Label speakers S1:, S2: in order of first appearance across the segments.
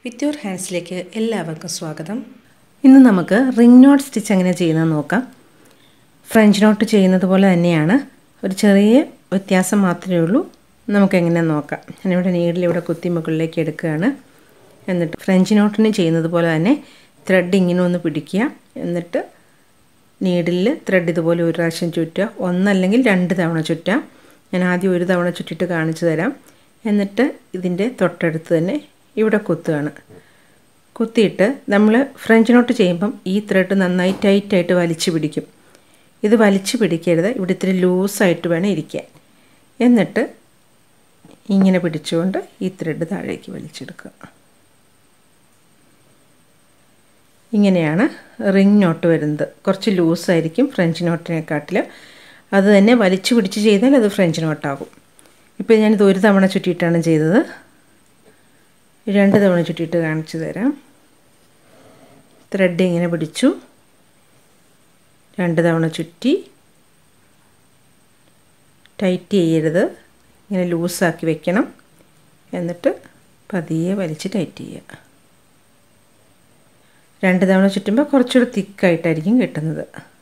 S1: with your ഹാൻഡ്സിലേക്ക് എല്ലാവർക്കും സ്വാഗതം ഇന്ന് നമുക്ക് റിംഗ് നോട്ട് സ്റ്റിച്ച് എങ്ങനെ ചെയ്യുന്നത് നോക്കാം ഫ്രഞ്ച് നോട്ട് ചെയ്യുന്നത് പോലെ തന്നെയാണ് ഒരു ചെറിയ വ്യത്യാസം മാത്രമേ ഉള്ളൂ നമുക്കെങ്ങനെ നോക്കാം ഞാനിവിടെ നീഡിൽ ഇവിടെ കുത്തി മുകളിലേക്ക് എടുക്കുകയാണ് എന്നിട്ട് ഫ്രഞ്ച് നോട്ടിന് ചെയ്യുന്നത് പോലെ തന്നെ ത്രെഡ് ഇങ്ങനെ ഒന്ന് പിടിക്കുക എന്നിട്ട് നീഡിൽ ത്രെഡ് ഇതുപോലെ ഒരു പ്രാവശ്യം ചുറ്റുക ഒന്നല്ലെങ്കിൽ രണ്ട് തവണ ചുറ്റാം ഞാൻ ആദ്യം ഒരു തവണ ചുറ്റിട്ട് കാണിച്ചു തരാം എന്നിട്ട് ഇതിൻ്റെ തൊട്ടടുത്ത് തന്നെ ഇവിടെ കുത്തുകയാണ് കുത്തിയിട്ട് നമ്മൾ ഫ്രഞ്ച് നോട്ട് ചെയ്യുമ്പം ഈ ത്രെഡ് നന്നായി ടൈറ്റായിട്ട് വലിച്ചു പിടിക്കും ഇത് വലിച്ചു പിടിക്കരുത് ഇവിടെ ഇത്തിരി ലൂസായിട്ട് വേണം ഇരിക്കാൻ എന്നിട്ട് ഇങ്ങനെ പിടിച്ചുകൊണ്ട് ഈ ത്രെഡ് താഴേക്ക് വലിച്ചെടുക്കുക ഇങ്ങനെയാണ് റിംഗ് നോട്ട് വരുന്നത് കുറച്ച് ലൂസായിരിക്കും ഫ്രഞ്ച് നോട്ടിനെക്കാട്ടിൽ അത് തന്നെ വലിച്ചു പിടിച്ച് ചെയ്താൽ അത് ഫ്രഞ്ച് നോട്ടാകും ഇപ്പോൾ ഞാനിത് ഒരു തവണ ചുറ്റിയിട്ടാണ് ചെയ്തത് രണ്ട് തവണ ചുറ്റിയിട്ട് കാണിച്ചു തരാം ത്രെഡ് ഇങ്ങനെ പിടിച്ചു രണ്ട് തവണ ചുറ്റി ടൈറ്റ് ചെയ്യരുത് ഇങ്ങനെ ലൂസാക്കി വെക്കണം എന്നിട്ട് പതിയെ വലിച്ച് ടൈറ്റ് ചെയ്യുക രണ്ട് തവണ ചുറ്റുമ്പോൾ കുറച്ചുകൂടി തിക്കായിട്ടായിരിക്കും കിട്ടുന്നത്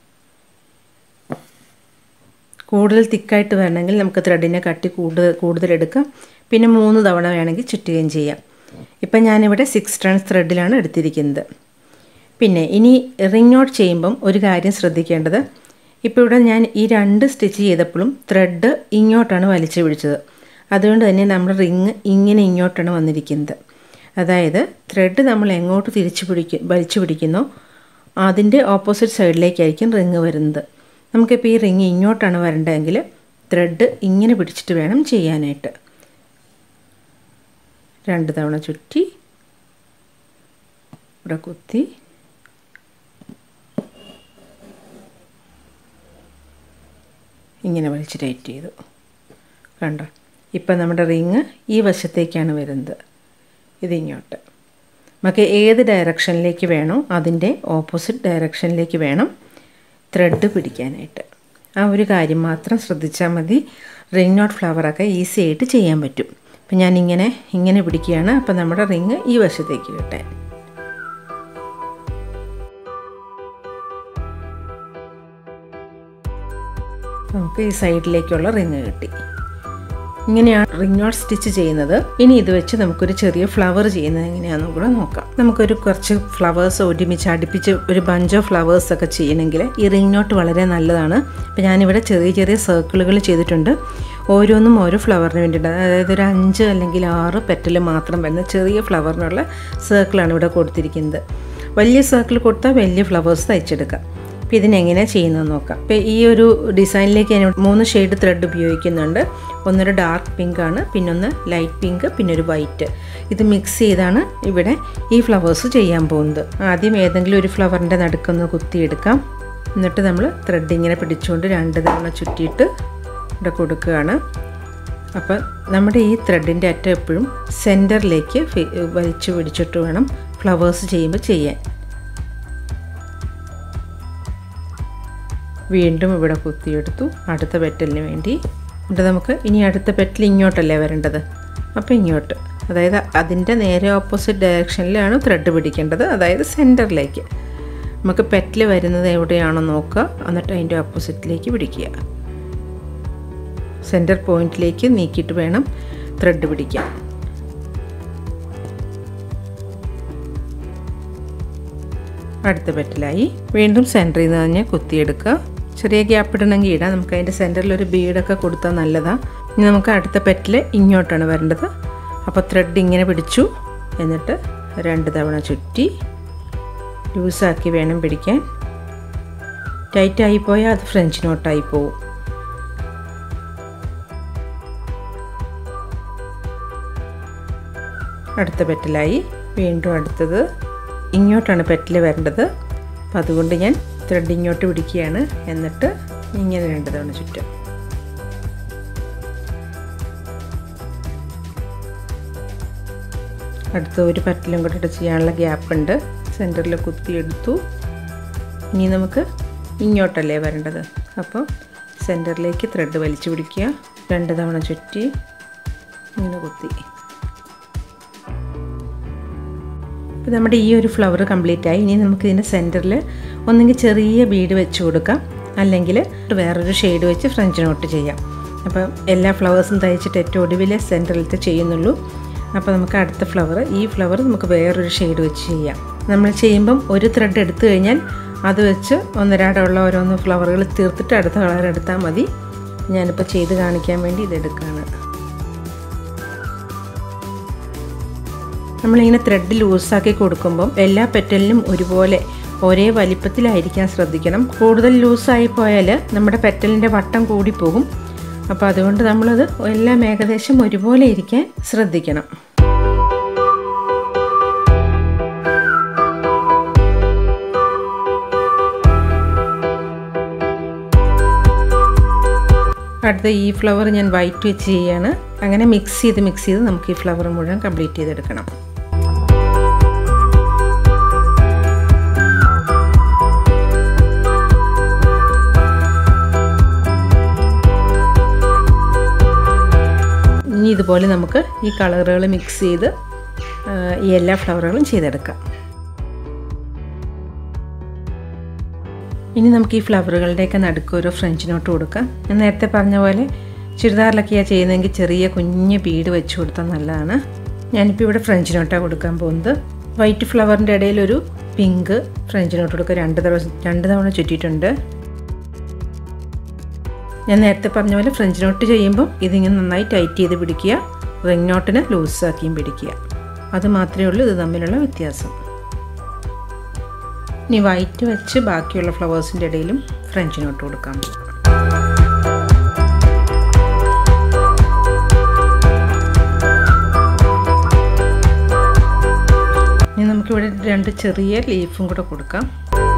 S1: കൂടുതൽ തിക്കായിട്ട് വരണമെങ്കിൽ നമുക്ക് ത്രെഡിനെ കട്ടി കൂടുതൽ കൂടുതൽ എടുക്കാം പിന്നെ മൂന്ന് തവണ വേണമെങ്കിൽ ചുറ്റുകയും ചെയ്യാം ഇപ്പം ഞാനിവിടെ സിക്സ് ടൺസ് ത്രെഡിലാണ് എടുത്തിരിക്കുന്നത് പിന്നെ ഇനി റിംഗ് നോട്ട് ചെയ്യുമ്പം ഒരു കാര്യം ശ്രദ്ധിക്കേണ്ടത് ഇപ്പോൾ ഇവിടെ ഞാൻ ഈ രണ്ട് സ്റ്റിച്ച് ചെയ്തപ്പോഴും ത്രെഡ് ഇങ്ങോട്ടാണ് വലിച്ചു പിടിച്ചത് അതുകൊണ്ട് തന്നെ നമ്മൾ റിങ് ഇങ്ങനെ ഇങ്ങോട്ടാണ് വന്നിരിക്കുന്നത് അതായത് ത്രെഡ് നമ്മൾ എങ്ങോട്ട് തിരിച്ചു പിടിക്കും വലിച്ചു പിടിക്കുന്നോ അതിൻ്റെ ഓപ്പോസിറ്റ് സൈഡിലേക്കായിരിക്കും റിങ് വരുന്നത് നമുക്കിപ്പോൾ ഈ റിങ് ഇങ്ങോട്ടാണ് വരേണ്ടതെങ്കിൽ ത്രെഡ് ഇങ്ങനെ പിടിച്ചിട്ട് വേണം ചെയ്യാനായിട്ട് രണ്ട് തവണ ചുറ്റി ഇവിടെ കുത്തി ഇങ്ങനെ വലിച്ച് ടൈറ്റ് ചെയ്തു കണ്ടോ ഇപ്പം നമ്മുടെ റിങ് ഈ വശത്തേക്കാണ് വരുന്നത് ഇതിങ്ങോട്ട് നമുക്ക് ഏത് ഡയറക്ഷനിലേക്ക് വേണോ അതിൻ്റെ ഓപ്പോസിറ്റ് ഡയറക്ഷനിലേക്ക് വേണം ത്രെഡ് പിടിക്കാനായിട്ട് ആ ഒരു കാര്യം മാത്രം ശ്രദ്ധിച്ചാൽ മതി റിംഗ് നോട്ട് ഫ്ലവറൊക്കെ ഈസി ആയിട്ട് ചെയ്യാൻ പറ്റും അപ്പം ഞാനിങ്ങനെ ഇങ്ങനെ പിടിക്കുകയാണ് അപ്പം നമ്മുടെ റിങ് ഈ വശത്തേക്ക് കിട്ടാൻ നമുക്ക് ഈ സൈഡിലേക്കുള്ള റിങ് കിട്ടി ഇങ്ങനെയാണ് റിംഗ് നോട്ട് സ്റ്റിച്ച് ചെയ്യുന്നത് ഇനി ഇത് വെച്ച് നമുക്കൊരു ചെറിയ ഫ്ലവർ ചെയ്യുന്നത് എങ്ങനെയാണെന്നും കൂടെ നോക്കാം നമുക്കൊരു കുറച്ച് ഫ്ലവേഴ്സ് ഒരുമിച്ച് അടുപ്പിച്ച് ഒരു ബഞ്ച് ഓഫ് ഫ്ലവേഴ്സ് ഒക്കെ ചെയ്യണമെങ്കിൽ ഈ റിംഗ് നോട്ട് വളരെ നല്ലതാണ് അപ്പോൾ ഞാനിവിടെ ചെറിയ ചെറിയ സർക്കിളുകൾ ചെയ്തിട്ടുണ്ട് ഓരോന്നും ഓരോ ഫ്ലവറിന് വേണ്ടിയിട്ട് അതായത് ഒരു അഞ്ച് അല്ലെങ്കിൽ ആറ് പെറ്റൽ മാത്രം വരുന്ന ചെറിയ ഫ്ലവറിനുള്ള സർക്കിളാണ് ഇവിടെ കൊടുത്തിരിക്കുന്നത് വലിയ സർക്കിൾ കൊടുത്താൽ വലിയ ഫ്ലവേഴ്സ് തയ്ച്ചെടുക്കാം അപ്പോൾ ഇതിനെങ്ങനെയാണ് ചെയ്യുന്നത് നോക്കാം ഇപ്പോൾ ഈ ഒരു ഡിസൈനിലേക്ക് ഞാൻ മൂന്ന് ഷെയ്ഡ് ത്രെഡ് ഉപയോഗിക്കുന്നുണ്ട് ഒന്നൊരു ഡാർക്ക് പിങ്ക് ആണ് പിന്നൊന്ന് ലൈറ്റ് പിങ്ക് പിന്നെ ഒരു വൈറ്റ് ഇത് മിക്സ് ചെയ്താണ് ഇവിടെ ഈ ഫ്ലവേഴ്സ് ചെയ്യാൻ പോകുന്നത് ആദ്യം ഏതെങ്കിലും ഒരു ഫ്ലവറിൻ്റെ നടുക്കൊന്ന് കുത്തിയെടുക്കാം എന്നിട്ട് നമ്മൾ ത്രെഡ് ഇങ്ങനെ പിടിച്ചുകൊണ്ട് രണ്ട് തവണ ചുറ്റിയിട്ട് ഇവിടെ കൊടുക്കുകയാണ് അപ്പം നമ്മുടെ ഈ ത്രെഡിൻ്റെ അറ്റം എപ്പോഴും സെൻറ്ററിലേക്ക് വലിച്ചു പിടിച്ചിട്ട് വേണം ഫ്ലവേഴ്സ് ചെയ്യുമ്പോൾ ചെയ്യാൻ വീണ്ടും ഇവിടെ കുത്തിയെടുത്തു അടുത്ത പെറ്റലിന് വേണ്ടി എന്നിട്ട് നമുക്ക് ഇനി അടുത്ത പെറ്റൽ ഇങ്ങോട്ടല്ലേ വരേണ്ടത് അപ്പോൾ ഇങ്ങോട്ട് അതായത് അതിൻ്റെ നേരെ ഓപ്പോസിറ്റ് ഡയറക്ഷനിലാണ് ത്രെഡ് പിടിക്കേണ്ടത് അതായത് സെൻറ്ററിലേക്ക് നമുക്ക് പെറ്റൽ വരുന്നത് എവിടെയാണോ നോക്കുക എന്നിട്ട് അതിൻ്റെ ഓപ്പോസിറ്റിലേക്ക് പിടിക്കുക സെൻറ്റർ പോയിന്റിലേക്ക് നീക്കിയിട്ട് വേണം ത്രെഡ് പിടിക്കാൻ അടുത്ത പെറ്റലായി വീണ്ടും സെൻറ്ററിൽ നിന്ന് തന്നെ കുത്തിയെടുക്കുക ചെറിയ ഗ്യാപ്പ് ഇടണമെങ്കിൽ ഇടാം നമുക്ക് അതിൻ്റെ സെൻറ്ററിൽ ഒരു ബീഡൊക്കെ കൊടുത്താൽ നല്ലതാണ് ഇനി നമുക്ക് അടുത്ത പെറ്റിൽ ഇങ്ങോട്ടാണ് വരേണ്ടത് അപ്പോൾ ത്രെഡ് ഇങ്ങനെ പിടിച്ചു എന്നിട്ട് രണ്ട് തവണ ചുറ്റി ലൂസാക്കി വേണം പിടിക്കാൻ ടൈറ്റായി പോയാൽ അത് ഫ്രഞ്ച് നോട്ടായി പോവും അടുത്ത പെറ്റലായി വീണ്ടും അടുത്തത് ഇങ്ങോട്ടാണ് പെറ്റിൽ വരേണ്ടത് അപ്പോൾ അതുകൊണ്ട് ഞാൻ ത്രെഡ് ഇങ്ങോട്ട് പിടിക്കുകയാണ് എന്നിട്ട് ഇങ്ങനെ രണ്ട് തവണ ചുറ്റും അടുത്ത ഒരു പറ്റിലും കൂടെ ചെയ്യാനുള്ള ഗ്യാപ്പ് ഉണ്ട് സെൻറ്ററിൽ കുത്തിയെടുത്തു ഇനി നമുക്ക് ഇങ്ങോട്ടല്ലേ വരേണ്ടത് അപ്പോൾ സെൻറ്ററിലേക്ക് ത്രെഡ് വലിച്ചു പിടിക്കുക രണ്ട് തവണ ചുറ്റി ഇങ്ങനെ കുത്തി അപ്പോൾ നമ്മുടെ ഈ ഒരു ഫ്ലവർ കംപ്ലീറ്റ് ആയി ഇനി നമുക്ക് ഇതിൻ്റെ സെൻറ്ററിൽ ഒന്നെങ്കിൽ ചെറിയ ബീഡ് വെച്ച് കൊടുക്കാം അല്ലെങ്കിൽ വേറൊരു ഷെയ്ഡ് വെച്ച് ഫ്രഞ്ച് നോട്ട് ചെയ്യാം അപ്പം എല്ലാ ഫ്ലവേഴ്സും തയ്ച്ചിട്ട് ഏറ്റവും ഒടുവിലെ സെൻറ്ററിലത്തെ ചെയ്യുന്നുള്ളൂ അപ്പോൾ നമുക്ക് അടുത്ത ഫ്ലവർ ഈ ഫ്ലവർ നമുക്ക് വേറൊരു ഷെയ്ഡ് വെച്ച് ചെയ്യാം നമ്മൾ ചെയ്യുമ്പം ഒരു ത്രെഡ് എടുത്തു കഴിഞ്ഞാൽ അത് വെച്ച് ഒന്നരാടുള്ള ഓരോന്ന് ഫ്ലവറുകൾ തീർത്തിട്ട് അടുത്ത കളർ എടുത്താൽ മതി ഞാനിപ്പോൾ ചെയ്ത് കാണിക്കാൻ വേണ്ടി ഇതെടുക്കുകയാണ് നമ്മളിങ്ങനെ ത്രെഡ് ലൂസാക്കി കൊടുക്കുമ്പം എല്ലാ പെറ്റലിനും ഒരുപോലെ ഒരേ വലിപ്പത്തിലായിരിക്കാൻ ശ്രദ്ധിക്കണം കൂടുതൽ ലൂസായി പോയാൽ നമ്മുടെ പെറ്റലിൻ്റെ വട്ടം കൂടിപ്പോകും അപ്പോൾ അതുകൊണ്ട് നമ്മളത് എല്ലാം ഏകദേശം ഒരുപോലെ ഇരിക്കാൻ ശ്രദ്ധിക്കണം അടുത്ത ഈ ഫ്ലവർ ഞാൻ വൈറ്റ് വെച്ച് ചെയ്യാണ് അങ്ങനെ മിക്സ് ചെയ്ത് മിക്സ് ചെയ്ത് നമുക്ക് ഈ ഫ്ലവർ മുഴുവൻ കംപ്ലീറ്റ് ചെയ്തെടുക്കണം ഇനി ഇതുപോലെ നമുക്ക് ഈ കളറുകൾ മിക്സ് ചെയ്ത് ഈ എല്ലാ ഫ്ലവറുകളും ചെയ്തെടുക്കാം ഇനി നമുക്ക് ഈ ഫ്ലവറുകളുടെയൊക്കെ നടുക്ക് ഒരു ഫ്രഞ്ച് നോട്ട് കൊടുക്കാം ഞാൻ നേരത്തെ പറഞ്ഞ പോലെ ചുരിദാറിലൊക്കെയാണ് ചെയ്യുന്നതെങ്കിൽ ചെറിയ കുഞ്ഞ് ബീഡ് വെച്ച് കൊടുത്താൽ നല്ലതാണ് ഞാനിപ്പോൾ ഇവിടെ ഫ്രഞ്ച് നോട്ടാണ് കൊടുക്കാൻ പോകുന്നത് വൈറ്റ് ഫ്ലവറിൻ്റെ ഇടയിൽ ഒരു പിങ്ക് ഫ്രഞ്ച് നോട്ട് കൊടുക്കുക രണ്ട് തവണ രണ്ട് തവണ ചുറ്റിയിട്ടുണ്ട് ഞാൻ നേരത്തെ പറഞ്ഞ പോലെ ഫ്രഞ്ച് നോട്ട് ചെയ്യുമ്പോൾ ഇതിങ്ങനെ നന്നായി ടൈറ്റ് ചെയ്ത് പിടിക്കുക റിംഗ് നോട്ടിനെ ലൂസാക്കിയും പിടിക്കുക അത് മാത്രമേ ഉള്ളൂ ഇത് തമ്മിലുള്ള വ്യത്യാസം ഇനി വൈറ്റ് വെച്ച് ബാക്കിയുള്ള ഫ്ലവേഴ്സിൻ്റെ ഇടയിലും ഫ്രഞ്ച് നോട്ട് കൊടുക്കാം ഇനി നമുക്കിവിടെ രണ്ട് ചെറിയ ലീഫും കൂടെ കൊടുക്കാം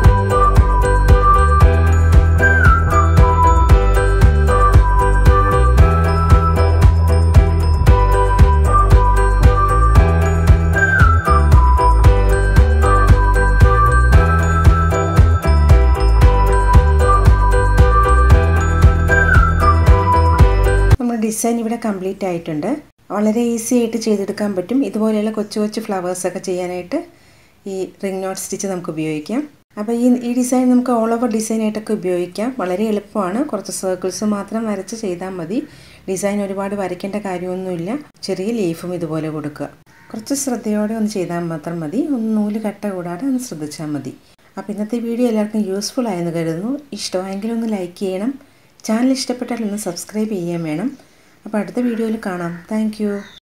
S1: ഡിസൈൻ ഇവിടെ കംപ്ലീറ്റ് ആയിട്ടുണ്ട് വളരെ ഈസി ആയിട്ട് ചെയ്തെടുക്കാൻ പറ്റും ഇതുപോലെയുള്ള കൊച്ചു കൊച്ചു ഫ്ലവേഴ്സൊക്കെ ചെയ്യാനായിട്ട് ഈ റിംഗ് നോട്ട് സ്റ്റിച്ച് നമുക്ക് ഉപയോഗിക്കാം അപ്പോൾ ഈ ഈ ഡിസൈൻ നമുക്ക് ഓൾ ഓവർ ഡിസൈൻ ആയിട്ടൊക്കെ ഉപയോഗിക്കാം വളരെ എളുപ്പമാണ് കുറച്ച് സർക്കിൾസ് മാത്രം വരച്ച് ചെയ്താൽ മതി ഡിസൈൻ ഒരുപാട് വരയ്ക്കേണ്ട കാര്യമൊന്നുമില്ല ചെറിയ ലീഫും ഇതുപോലെ കൊടുക്കുക കുറച്ച് ശ്രദ്ധയോടെ ഒന്ന് ചെയ്താൽ മാത്രം മതി ഒന്ന് നൂല് കട്ട കൂടാതെ ഒന്ന് ശ്രദ്ധിച്ചാൽ മതി അപ്പോൾ ഇന്നത്തെ വീഡിയോ എല്ലാവർക്കും യൂസ്ഫുൾ ആയെന്ന് കരുതുന്നു ഇഷ്ടമായെങ്കിൽ ഒന്ന് ലൈക്ക് ചെയ്യണം ചാനൽ ഇഷ്ടപ്പെട്ടാൽ ഒന്ന് സബ്സ്ക്രൈബ് ചെയ്യാൻ വേണം അപ്പോൾ അടുത്ത വീഡിയോയിൽ കാണാം താങ്ക്